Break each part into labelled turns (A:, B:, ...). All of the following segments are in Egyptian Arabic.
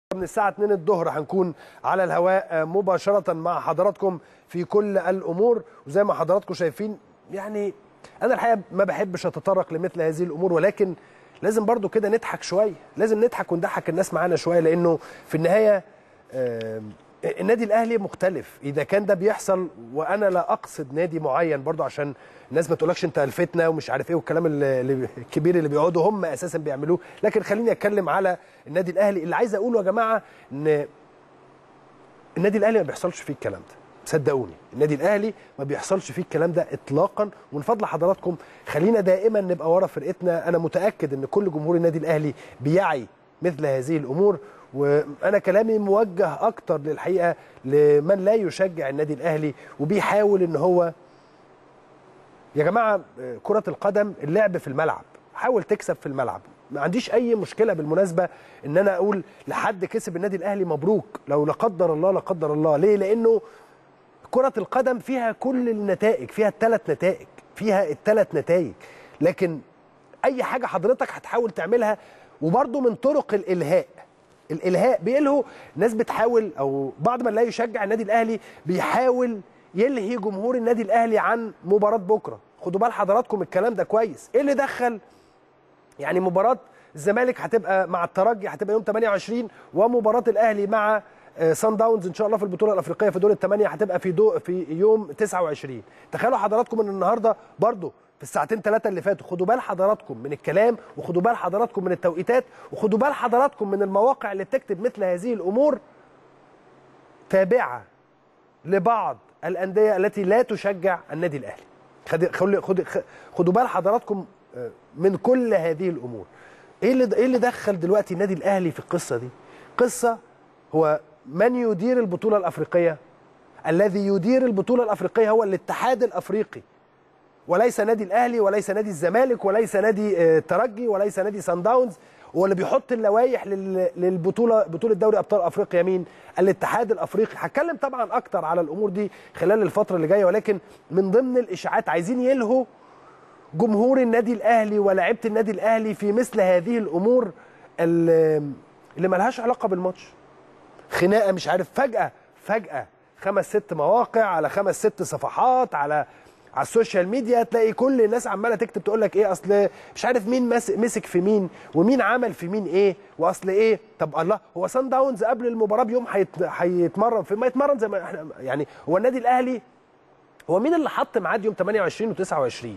A: من الساعة 2 الظهر هنكون على الهواء مباشرة مع حضراتكم في كل الأمور وزي ما حضراتكم شايفين يعني أنا الحقيقة ما بحبش أتطرق لمثل هذه الأمور ولكن لازم برضو كده نضحك شوية لازم نضحك ونضحك الناس معانا شوية لأنه في النهاية آه النادي الاهلي مختلف اذا كان ده بيحصل وانا لا اقصد نادي معين برضو عشان الناس ما تقولكش انت الفتنه ومش عارف ايه والكلام اللي الكبير اللي بيقعدوا هم اساسا بيعملوه لكن خليني اتكلم على النادي الاهلي اللي عايز اقوله يا جماعه ان النادي الاهلي ما بيحصلش فيه الكلام ده صدقوني النادي الاهلي ما بيحصلش فيه الكلام ده اطلاقا ومن فضل حضراتكم خلينا دائما نبقى ورا فرقتنا انا متاكد ان كل جمهور النادي الاهلي بيعي مثل هذه الامور وانا كلامي موجه اكتر للحقيقه لمن لا يشجع النادي الاهلي وبيحاول ان هو يا جماعه كره القدم اللعب في الملعب حاول تكسب في الملعب ما عنديش اي مشكله بالمناسبه ان انا اقول لحد كسب النادي الاهلي مبروك لو لا قدر الله لا قدر الله ليه لانه كره القدم فيها كل النتائج فيها الثلاث نتائج فيها الثلاث نتائج لكن اي حاجه حضرتك هتحاول تعملها وبرده من طرق الالهاء الالهاء بيلهوا ناس بتحاول او بعض من لا يشجع النادي الاهلي بيحاول يلهي جمهور النادي الاهلي عن مباراه بكره خدوا بال حضراتكم الكلام ده كويس ايه اللي دخل يعني مباراه الزمالك هتبقى مع الترجي هتبقى يوم 28 ومباراه الاهلي مع سان داونز ان شاء الله في البطوله الافريقيه في دور الثمانيه هتبقى في دو في يوم 29 تخيلوا حضراتكم ان النهارده برضو في الساعتين ثلاثه اللي فاتوا خدوا بال حضراتكم من الكلام وخدوا بال حضراتكم من التوقيتات وخدوا بال حضراتكم من المواقع اللي بتكتب مثل هذه الامور تابعه لبعض الانديه التي لا تشجع النادي الاهلي خدوا خد خدوا بال حضراتكم من كل هذه الامور ايه اللي ايه اللي دخل دلوقتي النادي الاهلي في القصه دي قصه هو من يدير البطوله الافريقيه الذي يدير البطوله الافريقيه هو الاتحاد الافريقي وليس نادي الاهلي وليس نادي الزمالك وليس نادي الترجي وليس نادي سان داونز هو اللي بيحط اللوائح للبطوله بطوله دوري ابطال افريقيا مين الاتحاد الافريقي هتكلم طبعا اكتر على الامور دي خلال الفتره اللي جايه ولكن من ضمن الاشاعات عايزين يلهوا جمهور النادي الاهلي ولاعيبه النادي الاهلي في مثل هذه الامور اللي ملهاش علاقه بالماتش خناقه مش عارف فجاه فجاه خمس ست مواقع على خمس ست صفحات على على السوشيال ميديا تلاقي كل الناس عماله تكتب تقول لك ايه اصل مش عارف مين مسك في مين ومين عمل في مين ايه واصل ايه طب الله هو سان داونز قبل المباراه بيوم هيتمرن في ما يتمرن زي ما احنا يعني هو النادي الاهلي هو مين اللي حط ميعاد يوم 28 و29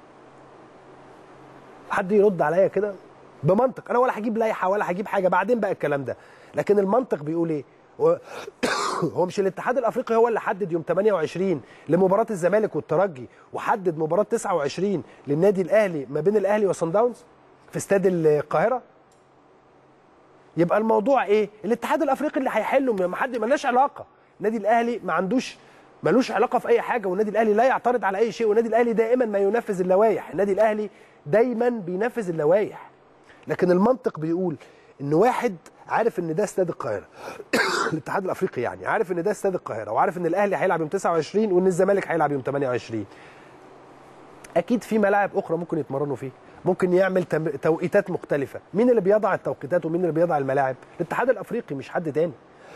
A: حد يرد عليا كده بمنطق انا ولا هجيب لائحه ولا هجيب حاجه بعدين بقى الكلام ده لكن المنطق بيقول ايه هو مش الاتحاد الافريقي هو اللي حدد يوم 28 لمباراه الزمالك والترجي وحدد مباراه 29 للنادي الاهلي ما بين الاهلي وصن داونز في استاد القاهره يبقى الموضوع ايه الاتحاد الافريقي اللي هيحله ما حد ملناش علاقه النادي الاهلي ما عندوش ملوش علاقه في اي حاجه والنادي الاهلي لا يعترض على اي شيء والنادي الاهلي دائما ما ينفذ اللوائح النادي الاهلي دايما بينفذ اللوائح لكن المنطق بيقول ان واحد عارف ان ده استاد القاهره الاتحاد الافريقي يعني عارف ان ده استاد القاهره وعارف ان الاهلي هيلعب يوم 29 وان الزمالك هيلعب يوم 28 اكيد في ملاعب اخرى ممكن يتمرنوا فيه ممكن يعمل توقيتات مختلفه مين اللي بيضع التوقيتات ومين اللي بيضع الملاعب الاتحاد الافريقي مش حد تاني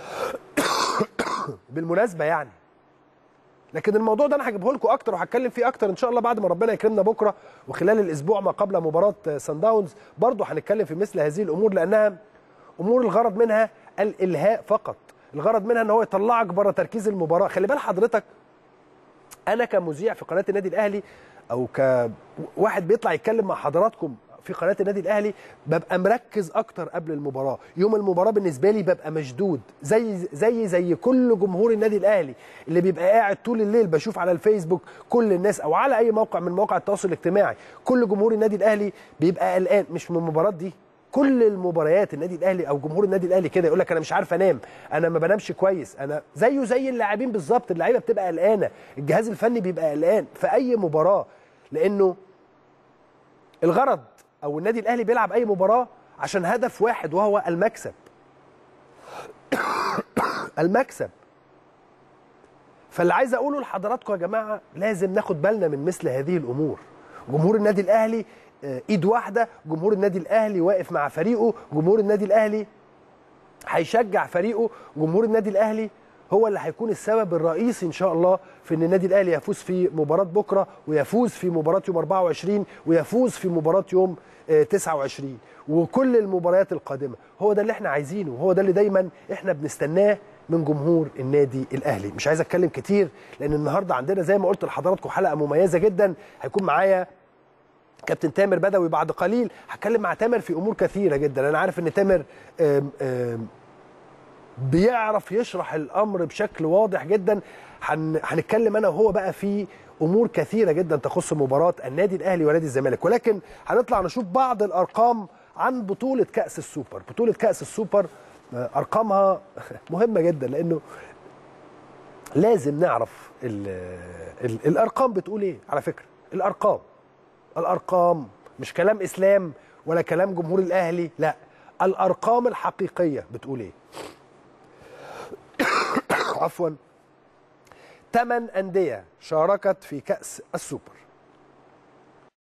A: بالمناسبه يعني لكن الموضوع ده انا هجيبه لكم اكتر وهتكلم فيه اكتر ان شاء الله بعد ما ربنا يكرمنا بكره وخلال الاسبوع ما قبل مباراه سان داونز برضه هنتكلم في مثل هذه الامور لانها امور الغرض منها الالهاء فقط الغرض منها ان هو يطلعك بره تركيز المباراه خلي بال حضرتك انا كمذيع في قناه النادي الاهلي او كواحد بيطلع يتكلم مع حضراتكم في قناه النادي الاهلي ببقى مركز اكتر قبل المباراه يوم المباراه بالنسبه لي ببقى مشدود زي زي زي كل جمهور النادي الاهلي اللي بيبقى قاعد طول الليل بشوف على الفيسبوك كل الناس او على اي موقع من مواقع التواصل الاجتماعي كل جمهور النادي الاهلي بيبقى قلقان مش من المباراه دي كل المباريات النادي الاهلي او جمهور النادي الاهلي كده يقول لك انا مش عارف انام انا ما بنامش كويس انا زيه زي اللاعبين بالظبط اللعيبه بتبقى قلقانه الجهاز الفني بيبقى قلقان في اي مباراه لانه الغرض او النادي الاهلي بيلعب اي مباراه عشان هدف واحد وهو المكسب المكسب فاللي عايز اقوله لحضراتكم يا جماعه لازم ناخد بالنا من مثل هذه الامور جمهور النادي الاهلي ايد واحده جمهور النادي الاهلي واقف مع فريقه جمهور النادي الاهلي هيشجع فريقه جمهور النادي الاهلي هو اللي هيكون السبب الرئيسي ان شاء الله في ان النادي الاهلي يفوز في مباراه بكره ويفوز في مباراه يوم 24 ويفوز في مباراه يوم 29 وكل المباريات القادمه هو ده اللي احنا عايزينه وهو ده اللي دايما احنا بنستناه من جمهور النادي الاهلي مش عايز اتكلم كتير لان النهارده عندنا زي ما قلت لحضراتكم حلقه مميزه جدا هيكون معايا كابتن تامر بدوي بعد قليل هتكلم مع تامر في امور كثيره جدا انا عارف ان تامر آم آم بيعرف يشرح الامر بشكل واضح جدا هنتكلم انا وهو بقى في امور كثيره جدا تخص مباراه النادي الاهلي ونادي الزمالك ولكن هنطلع نشوف بعض الارقام عن بطوله كاس السوبر بطوله كاس السوبر ارقامها مهمه جدا لانه لازم نعرف ال ال الارقام بتقول ايه على فكره الارقام الارقام مش كلام اسلام ولا كلام جمهور الاهلي لا الارقام الحقيقيه بتقول ايه عفوا ثمان انديه شاركت في كاس السوبر